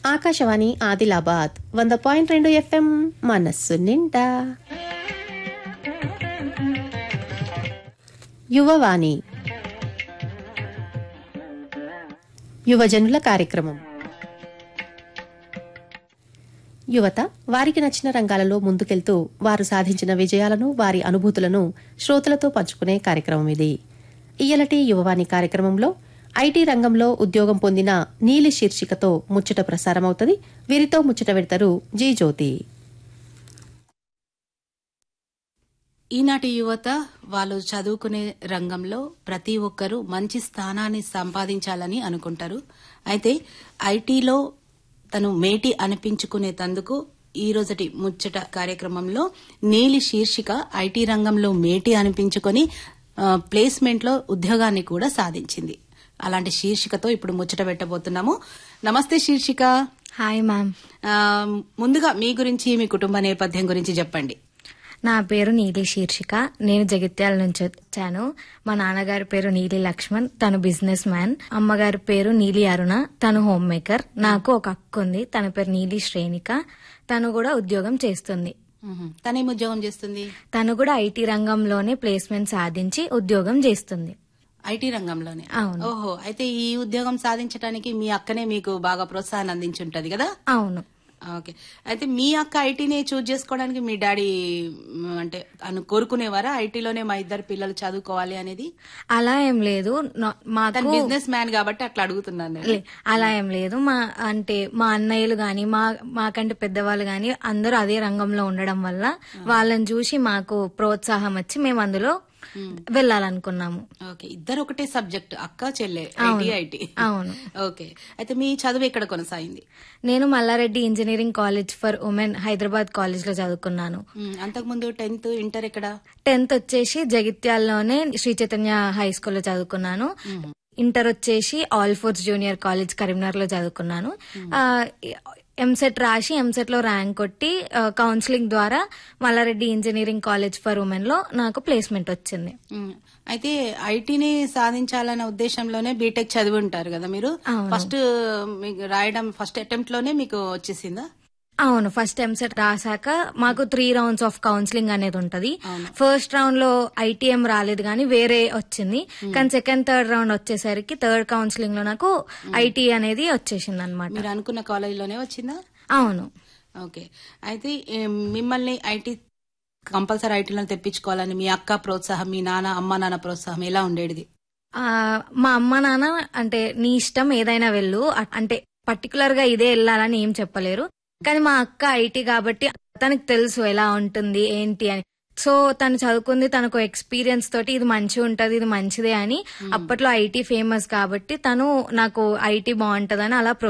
ఆకాశవాణి ఆదిలాబాద్ వంద పాయింట్ రెండు ఎఫ్ఎం మనస్సు నిండా యువవాణి యువజనుల కార్యక్రమం యువత వారికి నచ్చిన రంగాలలో ముందుకెళ్తూ వారు సాధించిన విజయాలను వారి అనుభూతులను శ్రోతలతో పంచుకునే కార్యక్రమం ఇది ఇయ్యలటి యువవాణి కార్యక్రమంలో ఐటీ రంగంలో ఉద్యోగం పొందిన నీలి శీర్షికతో ముచ్చట ప్రసారమవుతుంది వీరితో ముచ్చట పెడతారు జీ జ్యోతి ఈనాటి యువత వాళ్ళు చదువుకునే రంగంలో ప్రతి ఒక్కరూ మంచి స్థానాన్ని సంపాదించాలని అనుకుంటారు అయితే ఐటీలో తను మేటి అనిపించుకునే తందుకు ఈ రోజటి ముచ్చట కార్యక్రమంలో నీలి శీర్షిక ఐటీ రంగంలో మేటి అనిపించుకొని ఆ, ప్లేస్మెంట్లో ఉద్యోగాన్ని కూడా సాధించింది అలాంటి శీర్షికతో ఇప్పుడు ముచ్చట పెట్టబోతున్నాము నమస్తే శీర్షిక హాయ్ మ్యామ్ ఆ, ముందుగా మీ గురించి మీ కుటుంబ నేపథ్యం గురించి చెప్పండి నా పేరు నీలి శీర్షిక నేను జగిత్యాల నుంచి వచ్చాను మా నాన్నగారి పేరు నీలి లక్ష్మణ్ తను బిజినెస్ మ్యాన్ అమ్మగారి పేరు నీలి అరుణ తను హోమ్ మేకర్ నాకు ఒక అక్క ఉంది తన పేరు నీలి శ్రేణిక తను కూడా ఉద్యోగం చేస్తుంది మ్మ్. తనేం ఉద్యోగం చేస్తుంది తను కూడా ఐటీ రంగంలోనే ప్లేస్మెంట్ సాధించి ఉద్యోగం చేస్తుంది ఐటీ రంగంలోనే అవును. ఓహో అయితే ఈ ఉద్యోగం సాధించడానికి మీ అక్కనే మీకు బాగా ప్రోత్సాహాన్ని అందించుంటది కదా అవును ఓకే అయితే మీ అక్క ఐటీనే చూజ్ చేసుకోవడానికి మీ డాడీ మ్, అంటే అను కోరుకునేవారా ఐటీలోనే మా ఇద్దరు పిల్లలు చదువుకోవాలి అనేది అలా ఏం లేదు నా- తను మాకు బిజినెస్ మ్యాన్ కాబట్టి అట్లా అడుగుతున్నాను నేను. లే, అలా ఏం లేదు మా అంటే మా అన్నయ్యలు గాని మా మాకంటే పెద్దవాళ్ళు గాని అందరూ అదే రంగంలో ఉండడం వల్ల వాళ్ళని చూసి మాకు ప్రోత్సాహం వచ్చి మేము అందులో వెళ్ళాలనుకున్నాము ఓకే ఇద్దరు ఒకటే సబ్జెక్ట్ అక్క చెల్లె ఐటీ ఐటీ అవును ఓకే అయితే మీ చదువు ఎక్కడ కొనసాగింది నేను Malla Reddy engineering college for women Hyderabad college లో చదువుకున్నాను మ్, అంతకుముందు టెన్త్ ఇంటర్ ఎక్కడ టెన్త్ వచ్చేసి జగిత్యాల్లోనే శ్రీ చైతన్య హై స్కూల్లో చదువుకున్నాను ఇంటర్ వచ్చేసి Alphores junior college Karimnagar లో చదువుకున్నాను ఎంసెట్ రాసి ఎంసెట్ లో ర్యాంక్ కొట్టి ఆ, కౌన్సిలింగ్ ద్వారా Malla Reddy engineering college for women లో నాకు ప్లేస్మెంట్ వచ్చింది మ్, అయితే ఐటీని సాధించాలనే ఉద్దేశంలోనే బీటెక్ చదివి ఉంటారు కదా మీరు అవును. ఫస్ట్ మీకు రాయడం ఫస్ట్ అటెంప్ట్ లోనే మీకు వచ్చేసిందా అవును ఫస్ట్ ఎంసెట్ రాసాక మాకు త్రీ రౌండ్స్ ఆఫ్ కౌన్సిలింగ్ అనేది ఉంటది అవును. ఫస్ట్ రౌండ్ లో ఐటీఎం రాలేదు కానీ వేరే వచ్చింది కానీ సెకండ్ థర్డ్ రౌండ్ వచ్చేసరికి థర్డ్ కౌన్సిలింగ్ లో నాకు ఐటీ అనేది వచ్చేసింది అనమాట మీరు అనుకున్న కాలేజీలోనే వచ్చిందా అవును ఓకే అయితే ఏ, మిమ్మల్ని ఐటీ కంపల్సరీ ఐటీలో తెప్పించుకోవాలని మీ అక్క ప్రోత్సాహం మీ నాన్న అమ్మ నాన్న ప్రోత్సాహం ఎలా ఉండేది ఆ, మా అమ్మ నాన్న అంటే నీ ఇష్టం ఏదైనా వెళ్ళు అ- అంటే పర్టికులర్ గా ఇదే వెళ్ళాలని ఏం చెప్పలేరు కానీ మా అక్క ఐటీ కాబట్టి తనకు తెలుసు ఎలా ఉంటుంది ఏంటి అని సో తను చదువుకుంది తనకు ఎక్స్పీరియన్స్ తోటి ఇది మంచిగా ఉంటది ఇది మంచిదే అని అప్పట్లో ఐటీ ఫేమస్ కాబట్టి తను నాకు ఐటీ బాగుంటదని అలా